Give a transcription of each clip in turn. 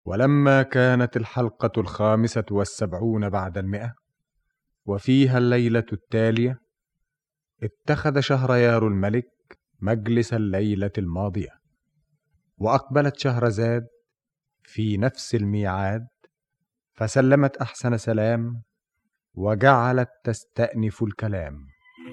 ولما كانت الحلقة الخامسة والسبعون بعد المئة وفيها الليلة التالية اتخذ شهريار الملك مجلس الليلة الماضية وأقبلت شهرزاد في نفس الميعاد فسلمت أحسن سلام وجعلت تستأنف الكلام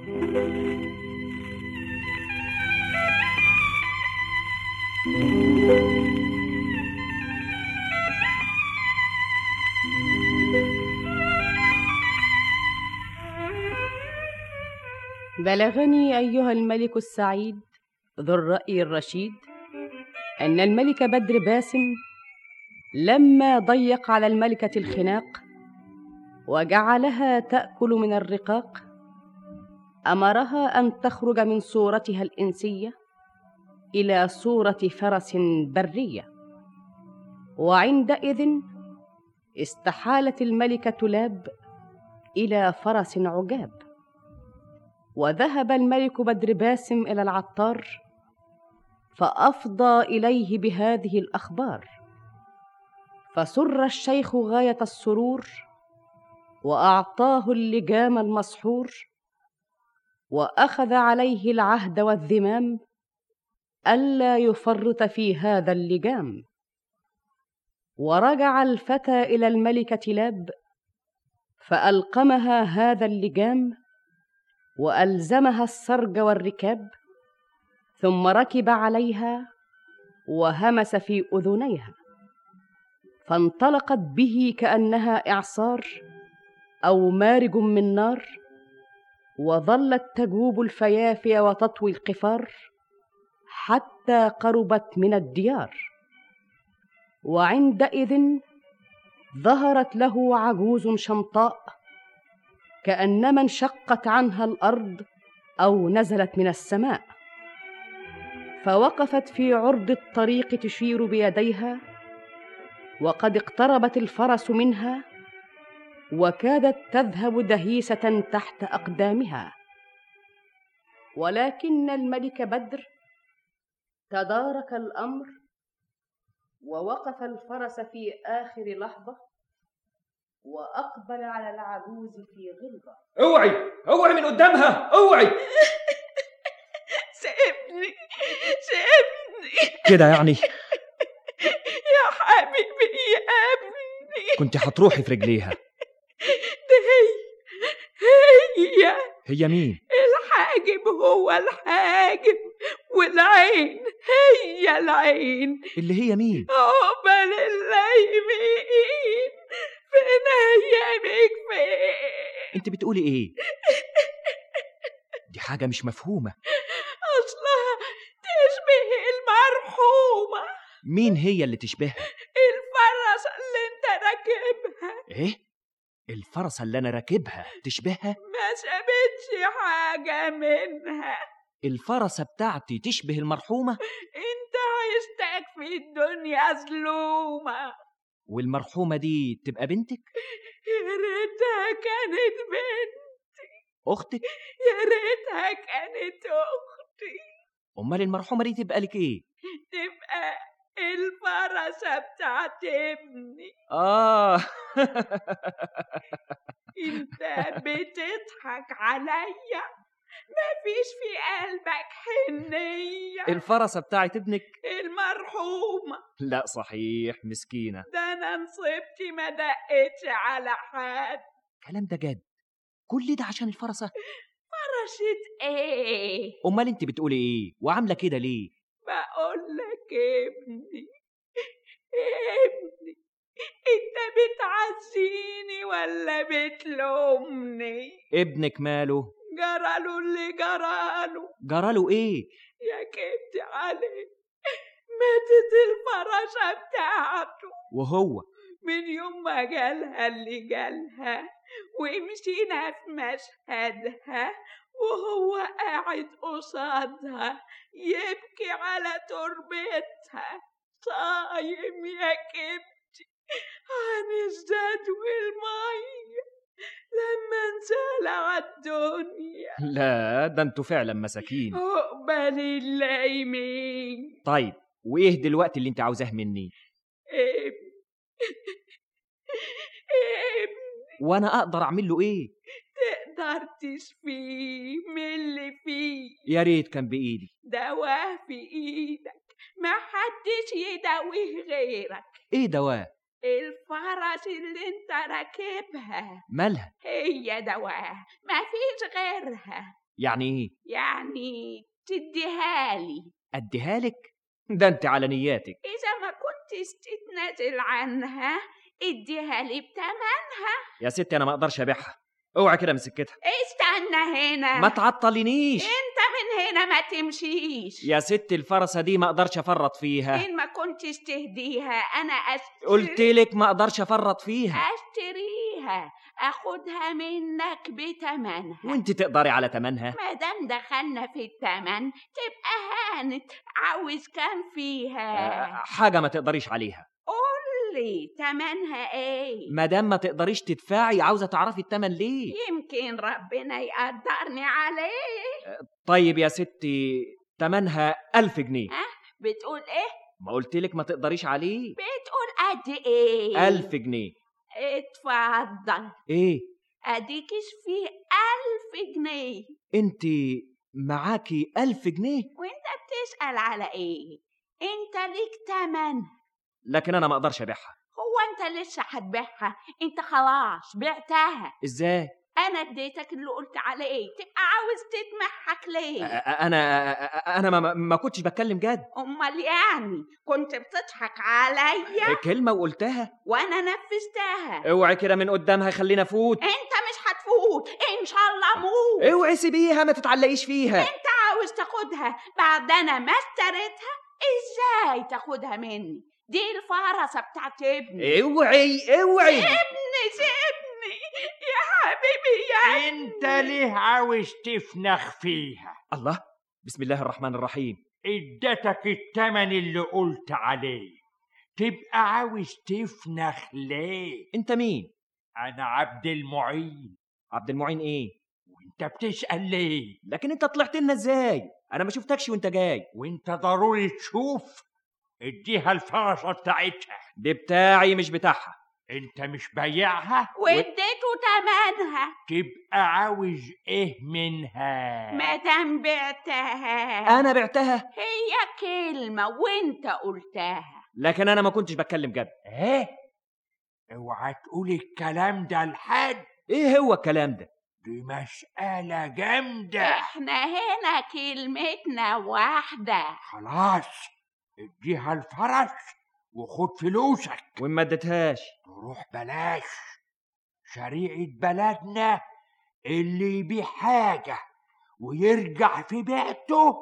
بلغني أيها الملك السعيد ذو الرأي الرشيد أن الملك بدر باسم لما ضيق على الملكة الخناق وجعلها تأكل من الرقاق أمرها أن تخرج من صورتها الإنسية إلى صورة فرس برية وعندئذ استحالت الملكة لاب إلى فرس عجاب وذهب الملك بدر باسم إلى العطار فأفضى إليه بهذه الأخبار فسر الشيخ غاية السرور وأعطاه اللجام المسحور وأخذ عليه العهد والذمام ألا يفرط في هذا اللجام ورجع الفتى إلى الملكة لاب فألقمها هذا اللجام والزمها السرج والركاب ثم ركب عليها وهمس في اذنيها فانطلقت به كانها اعصار او مارج من نار وظلت تجوب الفيافي وتطوي القفار حتى قربت من الديار وعندئذ ظهرت له عجوز شمطاء كانما انشقت عنها الارض او نزلت من السماء فوقفت في عرض الطريق تشير بيديها وقد اقتربت الفرس منها وكادت تذهب دهيسه تحت اقدامها ولكن الملك بدر تدارك الامر ووقف الفرس في اخر لحظه واقبل على العجوز في غلظه اوعي اوعي من قدامها اوعي سيبني سيبني كده يعني يا حبيبي يا ابني كنت هتروحي في رجليها ده هي هي هي مين الحاجب هو الحاجب والعين هي العين اللي هي مين عقبال اللايمين فين ايامك فين انت بتقولي ايه دي حاجه مش مفهومه اصلها تشبه المرحومه مين هي اللي تشبهها الفرس اللي انت راكبها ايه الفرسه اللي انا راكبها تشبهها ما سابتش حاجه منها الفرسه بتاعتي تشبه المرحومه انت عايزتك في الدنيا ظلومه والمرحومه دي تبقى بنتك يا ريتها كانت بنت اختك يا ريتها كانت اختي امال المرحومه دي تبقى لك ايه تبقى الفرسه بتاعت ابني اه انت بتضحك عليا مفيش في قلبك حنيه الفرسه بتاعت ابنك المرحومه لا صحيح مسكينه ده انا نصيبتي ما دقتش على حد الكلام ده جد كل ده عشان الفرسه فرشة ايه امال انت بتقولي ايه وعامله كده ليه بقول لك ابني ابني انت بتعزيني ولا بتلومني ابنك ماله جراله اللي جراله جراله ايه يا كبت عليه ماتت الفراشة بتاعته وهو من يوم ما جالها اللي جالها ومشينا في مشهدها وهو قاعد قصادها يبكي على تربتها صايم يا كبتي عن الزاد والمية لما انزل عالدنيا لا ده انتوا فعلا مساكين عقبال اللايمين طيب وايه دلوقتي اللي انت عاوزاه مني ابني ابني وانا اقدر اعمل له ايه تقدر تشفيه من اللي فيه يا ريت كان بايدي دواه في ايدك ما حدش يداويه غيرك ايه دواه الفرس اللي انت راكبها مالها هي دواه ما فيش غيرها يعني ايه يعني تديها لي اديها لك ده انت على نياتك إذا ما كنتش تتنازل عنها اديها لي بتمنها يا ستي انا ما اقدرش ابيعها اوعى كده من سكتها استنى هنا ما تعطلينيش انت من هنا ما تمشيش يا ستي الفرسه دي ما اقدرش افرط فيها إن ما كنتش تهديها أنا أشتري قلت لك ما اقدرش افرط فيها أشتريها أخدها منك بتمنها وانت تقدري على تمنها ما دام دخلنا في التمن تبقى هانت عاوز كام فيها آه، حاجه ما تقدريش عليها قول لي تمنها ايه ما دام ما تقدريش تدفعي عاوزه تعرفي التمن ليه يمكن ربنا يقدرني عليه طيب يا ستي تمنها ألف جنيه بتقول ايه ما قلت لك ما تقدريش عليه بتقول قد ايه ألف جنيه اتفضل ايه اديكش فيه ألف جنيه انت معاكي ألف جنيه وانت بتسأل على ايه انت ليك تمن لكن انا ما اقدرش ابيعها هو انت لسه هتبيعها انت خلاص بعتها ازاي انا اديتك اللي قلت عليه تبقى عاوز تتمحك أ- ليه أ- انا أ- انا ما, ما كنتش بتكلم جد امال يعني كنت بتضحك عليا كلمه وقلتها وانا نفذتها اوعي كده من قدامها خلينا فوت انت مش هتفوت ان شاء الله موت اوعي سيبيها ما تتعلقيش فيها انت عاوز تاخدها بعد انا ما اشتريتها ازاي تاخدها مني دي الفرسه بتاعت ابني اوعي اوعي ابني سيبني يا حبيبي يا انت ليه عاوز تفنخ فيها الله بسم الله الرحمن الرحيم ادتك التمن اللي قلت عليه تبقى عاوز تفنخ ليه انت مين انا عبد المعين عبد المعين ايه وانت بتسأل ليه لكن انت طلعت لنا ازاي انا ما شفتكش وانت جاي وانت ضروري تشوف اديها الفرصة بتاعتها دي بتاعي مش بتاعها انت مش بايعها واديته تمنها تبقى عاوز ايه منها ما دام بعتها انا بعتها هي كلمة وانت قلتها لكن انا ما كنتش بتكلم جد ايه اوعى تقول الكلام ده لحد ايه هو الكلام ده دي مسألة جامدة احنا هنا كلمتنا واحدة خلاص اديها الفرس وخد فلوسك وما اديتهاش تروح بلاش شريعة بلدنا اللي يبيع حاجة ويرجع في بيته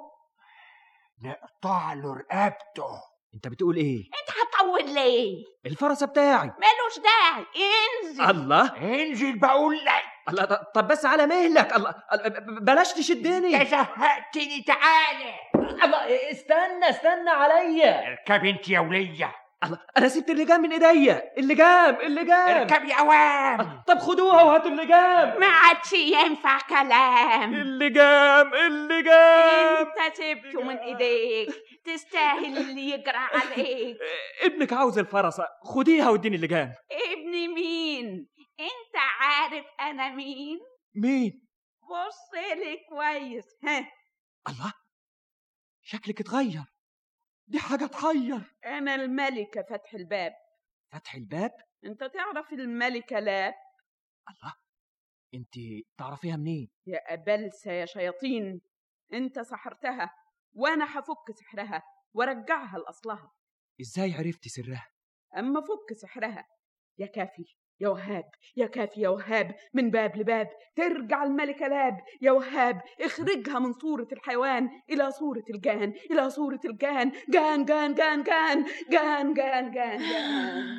نقطع له رقبته انت بتقول ايه انت هتطول ليه الفرسه بتاعي ملوش داعي انزل الله انزل بقول لك الله ط- طب بس على مهلك الله الله، ب- بلاش تشدني يا زهقتني تعالى الله استنى استنى عليا اركب انت يا ولية الله انا سبت اللجام من ايديا اللجام اللجام اركب يا اوام طب خدوها وهاتوا اللجام ما عادش ينفع كلام اللجام اللجام انت سبته من ايديك تستاهل اللي يجرى عليك ابنك عاوز الفرسه خديها واديني اللجام ابني مين انت عارف انا مين مين بص لي كويس ها الله شكلك اتغير دي حاجه تحير انا الملكة فتح الباب فتح الباب انت تعرف الملكة لا الله انت تعرفيها منين يا أبلسة يا شياطين انت سحرتها وانا هفك سحرها وارجعها لاصلها ازاي عرفتي سرها اما فك سحرها يا كافي يا وهاب يا كافي يا وهاب من باب لباب ترجع الملكة لاب يا وهاب اخرجها من صورة الحيوان إلى صورة الجان إلى صورة الجان جان جان جان جان جان جان جان جان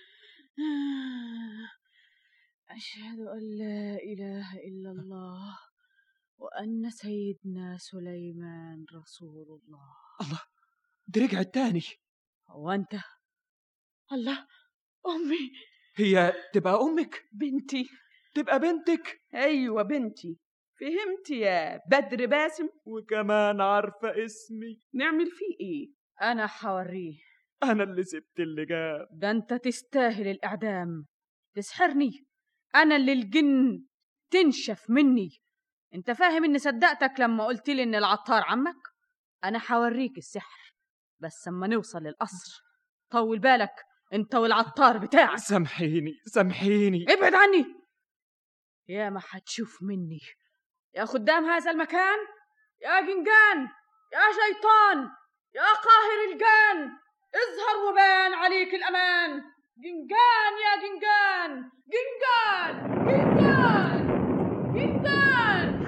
أشهد أن لا إله إلا الله وأن سيدنا سليمان رسول الله دي رجعت تاني هو أنت الله أمي هي تبقى امك بنتي تبقى بنتك أيوة بنتي فهمت يا بدر باسم وكمان عارفه اسمي نعمل فيه إيه أنا حوريه أنا اللي سبت اللجام ده انت تستاهل الاعدام تسحرني انا اللي الجن تنشف مني انت فاهم اني صدقتك لما قلت لي ان العطار عمك انا حوريك السحر بس اما نوصل للقصر طول بالك انت والعطار بتاعك سامحيني سامحيني ابعد عني يا ما هتشوف مني يا خدام هذا المكان يا جنجان يا شيطان يا قاهر الجان اظهر وبان عليك الأمان جنجان يا جنجان جنجان جنجان جنجان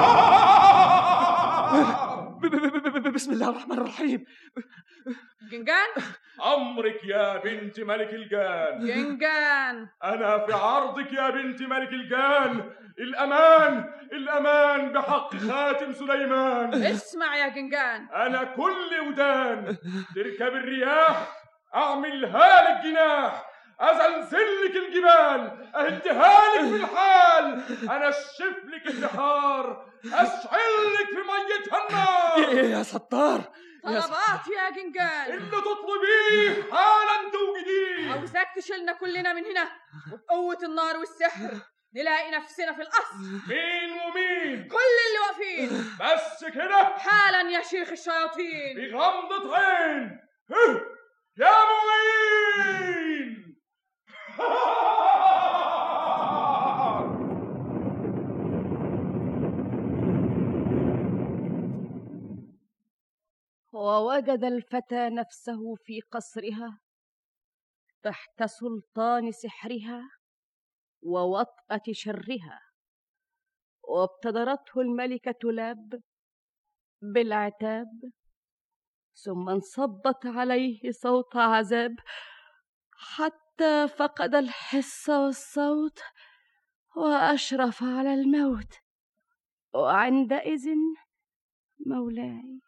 ب- ب- ب- ب- بسم الله الرحمن الرحيم جنجان أمرك يا بنت ملك الجان جنجان أنا في عرضك يا بنت ملك الجان الأمان الأمان بحق خاتم سليمان اسمع يا جنجان أنا كل ودان تركب الرياح أعملها لك جناح أزلزل لك الجبال أهدها لك في الحال أنا أشف لك البحار أشعل لك في ميتها النار إيه يا ستار يا ستار. طلبات يا جنجان اللي تطلبيه حالا توجديه عاوزاك تشيلنا كلنا من هنا وبقوة النار والسحر نلاقي نفسنا في القصر مين ومين كل اللي واقفين بس كده حالا يا شيخ الشياطين بغمضة عين هه، يا معين ووجد الفتى نفسه في قصرها تحت سلطان سحرها ووطأة شرها وابتدرته الملكة لاب بالعتاب ثم انصبت عليه صوت عذاب حتى فقد الحس والصوت وأشرف على الموت وعندئذ مولاي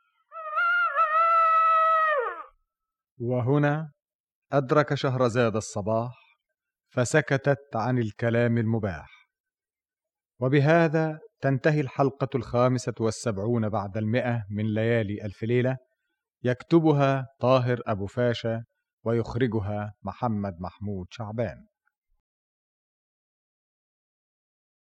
وهنا أدرك شهرزاد الصباح فسكتت عن الكلام المباح وبهذا تنتهي الحلقة الخامسة والسبعون بعد المئة من ليالي ألف ليلة يكتبها طاهر أبو فاشا ويخرجها محمد محمود شعبان